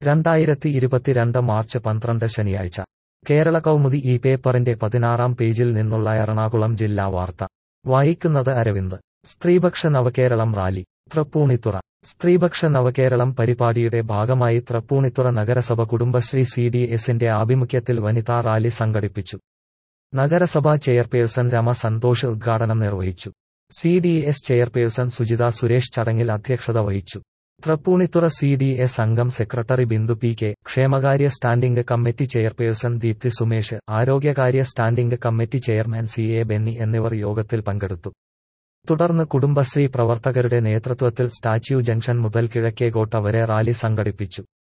രണ്ടായിരത്തി ഇരുപത്തിരണ്ട് മാർച്ച് പന്ത്രണ്ട് ശനിയാഴ്ച കേരള കൗമുദി ഈ പേപ്പറിന്റെ പതിനാറാം പേജിൽ നിന്നുള്ള എറണാകുളം ജില്ലാ വാർത്ത വായിക്കുന്നത് അരവിന്ദ് സ്ത്രീപക്ഷ നവകേരളം റാലി തൃപ്പൂണിത്തുറ സ്ത്രീപക്ഷ നവകേരളം പരിപാടിയുടെ ഭാഗമായി തൃപ്പൂണിത്തുറ നഗരസഭ കുടുംബശ്രീ സി ഡി എസിന്റെ ആഭിമുഖ്യത്തിൽ വനിതാ റാലി സംഘടിപ്പിച്ചു നഗരസഭാ ചെയർപേഴ്സൺ രമ സന്തോഷ് ഉദ്ഘാടനം നിർവഹിച്ചു C D S chairperson Sujitha Suresh ചടങ്ങിൽ അധ്യക്ഷത വഹിച്ചു തൃപ്പൂണിത്തുറ സി ഡി എസ് അംഗം സെക്രട്ടറി ബിന്ദു പി കെ ക്ഷേമകാര്യ standing committee chairperson Deepthi Sumesh ആരോഗ്യകാര്യ standing committee chairman C A Benny എന്നിവർ യോഗത്തിൽ പങ്കെടുത്തു തുടർന്ന് കുടുംബശ്രീ പ്രവർത്തകരുടെ നേതൃത്വത്തിൽ സ്റ്റാച്യു ജംഗ്ഷൻ മുതൽ കിഴക്കേകോട്ട വരെ റാലി സംഘടിപ്പിച്ചു